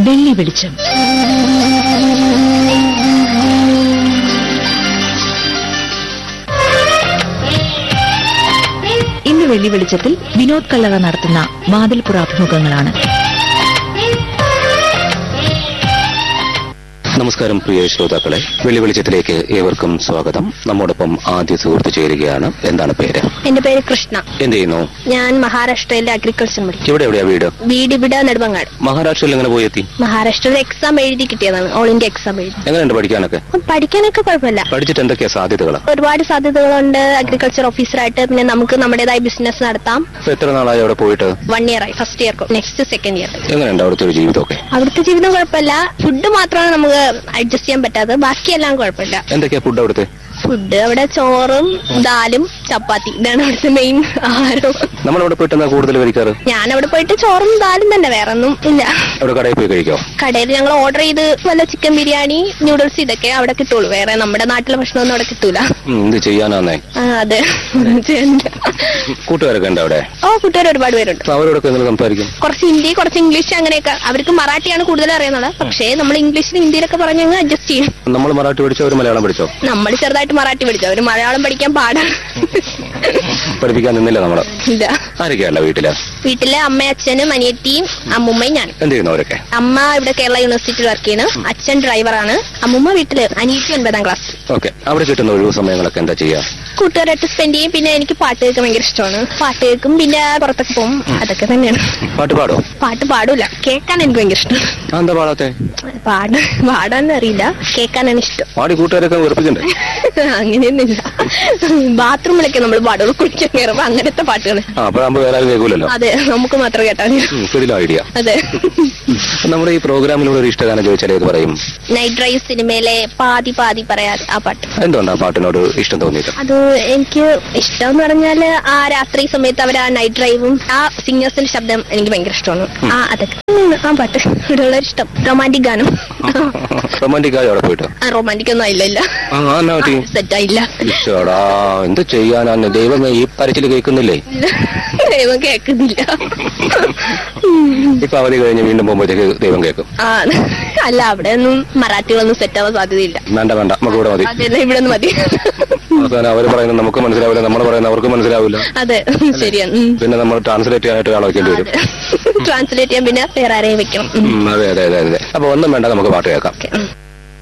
വെള്ളി വെളിച്ചം ഇന്ന് വെള്ളി വെളിച്ചത്തിൽ വിനോദ് കല്ലറ നടത്തുന്ന വാതിൽപ്പുറ അഭിമുഖങ്ങളാണ് നമസ്കാരം പ്രിയ ശ്രോതാക്കളെ വെള്ളി വെളിച്ചത്തിലേക്ക് ഏവർക്കും സ്വാഗതം നമ്മോടൊപ്പം ആദ്യ സുഹൃത്ത് ചേരുകയാണ് എന്താണ് പേര് എന്റെ പേര് കൃഷ്ണ എന്ത് ചെയ്യുന്നു ഞാൻ മഹാരാഷ്ട്രയിലെ അഗ്രികൾച്ചർ പഠിക്കും ഇവിടെ എവിടെയാ വീട് വീട് ഇവിടെ നെടുമങ്ങാട് മഹാരാഷ്ട്രയിൽ എങ്ങനെ പോയി എത്തി മഹാരാഷ്ട്രയിൽ എക്സാം എഴുതി കിട്ടിയതാണ് ഓൾ ഇന്ത്യ എക്സാം എഴുതി എങ്ങനെയുണ്ട് പഠിക്കാനൊക്കെ അപ്പം പഠിക്കാനൊക്കെ കുഴപ്പമില്ല പഠിച്ചിട്ട് എന്തൊക്കെയാ സാധ്യതകൾ ഒരുപാട് സാധ്യതകളുണ്ട് അഗ്രികൾച്ചർ ഓഫീസറായിട്ട് പിന്നെ നമുക്ക് നമ്മുടേതായ ബിസിനസ് നടത്താം ഇപ്പൊ എത്ര നാളായി അവിടെ പോയിട്ട് വൺ ഇയർ ആയി first year next second year എങ്ങനെയുണ്ട് അവിടുത്തെ ഒരു ജീവിതമൊക്കെ അവിടുത്തെ ജീവിതം കുഴപ്പമില്ല ഫുഡ് മാത്രമാണ് നമുക്ക് അഡ്ജസ്റ്റ് ചെയ്യാൻ പറ്റാത്തത് ബാക്കിയെല്ലാം കുഴപ്പമില്ല എന്തൊക്കെയാ ഫുഡ് അവിടുത്തെ ഫുഡ് അവിടെ ചോറും ദാലും ചപ്പാത്തി ഇതാണ് അവിടുത്തെ മെയിൻ ആഹാരം നമ്മളവിടെ പോയിട്ട് എന്താ കൂടുതൽ കഴിക്കാറ് ഞാൻ അവിടെ പോയിട്ട് ചോറും ദാലും തന്നെ വേറെ ഒന്നും ഇല്ല അവിടെ കടയിൽ പോയി കഴിക്കോ കടയിൽ ഞങ്ങൾ ഓർഡർ ചെയ്ത് വല്ല ചിക്കൻ ബിരിയാണി നൂഡിൽസ് ഇതൊക്കെ അവിടെ കിട്ടുള്ളൂ വേറെ നമ്മുടെ നാട്ടിലെ ഭക്ഷണമൊന്നും അവിടെ കിട്ടൂല ഉം, എന്ത് ചെയ്യാനാന്നേ ആ, അതെ ചെയ്യാനില്ല. കൂട്ടുകാരൊക്കെ ഉണ്ട് അവിടെ ഓ കൂട്ടുകാർ ഒരുപാട് പേരുണ്ട് അപ്പൊ അവരോടൊക്കെ എങ്ങനെ സംസാരിക്കും കുറച്ച് ഹിന്ദി കുറച്ച് ഇംഗ്ലീഷ് അങ്ങനെയൊക്കെ അവർക്ക് മറാഠിയാണ് കൂടുതൽ അറിയുന്നത് പക്ഷേ നമ്മൾ ഇംഗ്ലീഷിലും ഹിന്ദിയിലൊക്കെ പറഞ്ഞ് അങ്ങ് അഡ്ജസ്റ്റ് ചെയ്യും നമ്മൾ മറാഠി പഠിച്ചോ അവർ മലയാളം പഠിച്ചോ നമ്മൾ ചെറുതായിട്ട് മറാഠി പഠിച്ചു അവര് മലയാളം പഠിക്കാൻ പാടാണ് പഠിപ്പിക്കാൻ നിന്നില്ല നമ്മള് ഇല്ല ആരൊക്കെയല്ല വീട്ടില് വീട്ടിലെ അമ്മയും അച്ഛനും അനിയത്തിയും അമ്മുമ്മയും ഞാനും എന്ത് ചെയ്യുന്നു അവരൊക്കെ അമ്മ ഇവിടെ കേരള യൂണിവേഴ്സിറ്റിയിൽ വർക്ക് ചെയ്യുന്നു അച്ഛൻ ഡ്രൈവറാണ് അമ്മുമ്മ വീട്ടില് അനിയത്തി ഒൻപതാം ക്ലാസ് ഓക്കെ അവിടെ കിട്ടുന്ന ഒഴിവ് സമയങ്ങളൊക്കെ എന്താ ചെയ്യാ കൂട്ടുകാരായിട്ട് സ്പെൻഡ് ചെയ്യും പിന്നെ എനിക്ക് പാട്ട് കേൾക്കാൻ ഭയങ്കര ഇഷ്ടമാണ് പാട്ട് കേൾക്കും പിന്നെ പുറത്തൊക്കെ പോകും അതൊക്കെ തന്നെയാണ് പാട്ട് പാടോ പാട്ട് പാടൂല കേൾക്കാൻ എനിക്ക് ഭയങ്കര ഇഷ്ടം ആ, എന്താ പാടാത്തെ പാട പാടാന്ന് അറിയില്ല കേൾക്കാനാണ് ഇഷ്ടം പാടി കൂട്ടുകാരൊക്കെ വെറുപ്പിക്കണ്ടേ അങ്ങനെയൊന്നുമില്ല ബാത്റൂമിലൊക്കെ നമ്മൾ പാടുള്ളൂ കുളിക്കാൻ കയറുമ്പോ അങ്ങനത്തെ പാട്ടുകൾ ആ അപ്പൊ വേറെ ആരും കേൾക്കൂലല്ലോ അതെ നമുക്ക് മാത്രം കേട്ടാൽ മതി ഉം, കിടിലം ഐഡിയ അതെ നമ്മുടെ ഈ പ്രോഗ്രാമിലൂടെ ഒരു ഇഷ്ടഗാനം ചോദിച്ചാൽ ഏത് പറയും നൈറ്റ് ഡ്രൈവ് സിനിമയിലെ പാതി പാതി പറയാതെ ആ പാട്ട് എന്തുകൊണ്ടാ പാട്ടിനോട് ഇഷ്ടം തോന്നിയത് അത് എനിക്ക് ഇഷ്ടം എന്ന് പറഞ്ഞാല് ആ രാത്രി സമയത്ത് അവർ ആ നൈറ്റ് ഡ്രൈവും ആ സിംഗേഴ്സിന്റെ ശബ്ദം എനിക്ക് ഭയങ്കര ഇഷ്ടമാണ് ആ അതൊക്കെ ഉം, ആ പാട്ട് ഇവിടെയുള്ള ഇഷ്ടം റൊമാൻറ്റിക് ഗാനം റൊമാൻറ്റിക് ആയി അവിടെ പോയിട്ട് ആ റൊമാൻറ്റിക് ഒന്നും ആയില്ല ഇല്ല ആ എന്നാ പറ്റി സെറ്റ് ആയില്ല ഈശ്വടാ എന്ത് ചെയ്യാനാണ് ദൈവമേ ഈ പരച്ചിൽ കേൾക്കുന്നില്ലേ ഇല്ല. ദൈവം കേൾക്കുന്നില്ല ഇപ്പൊ അവധി കഴിഞ്ഞ് വീണ്ടും പോകുമ്പോഴത്തേക്ക് ദൈവം കേൾക്കും ആ അല്ല അവിടെ ഒന്നും മറാഠികളൊന്നും സെറ്റ് ആവാൻ സാധ്യതയില്ല വേണ്ട വേണ്ട നമുക്ക് ഇവിടെ മതി അതെല്ലാം ഇവിടെ നിന്ന് മതി അവസാനം അവർ പറയുന്നത് നമുക്ക് മനസ്സിലാവില്ല നമ്മൾ പറയുന്നത് അവർക്ക് മനസ്സിലാവില്ല അതെ ശരിയാണ് ഉം. പിന്നെ നമ്മൾ ട്രാൻസ്ലേറ്റ് ചെയ്യാനായിട്ട് ഒരാളെ വെക്കേണ്ടി വരും ട്രാൻസ്ലേറ്റ് ചെയ്യാൻ പിന്നെ വേറെ ആരെയും വെക്കണം ഉം. ഉം, അതെ അതെ അതെ അതെ അപ്പൊ ഒന്നും വേണ്ട നമുക്ക് പാട്ട് കേൾക്കാം ഓക്കെ ഉം.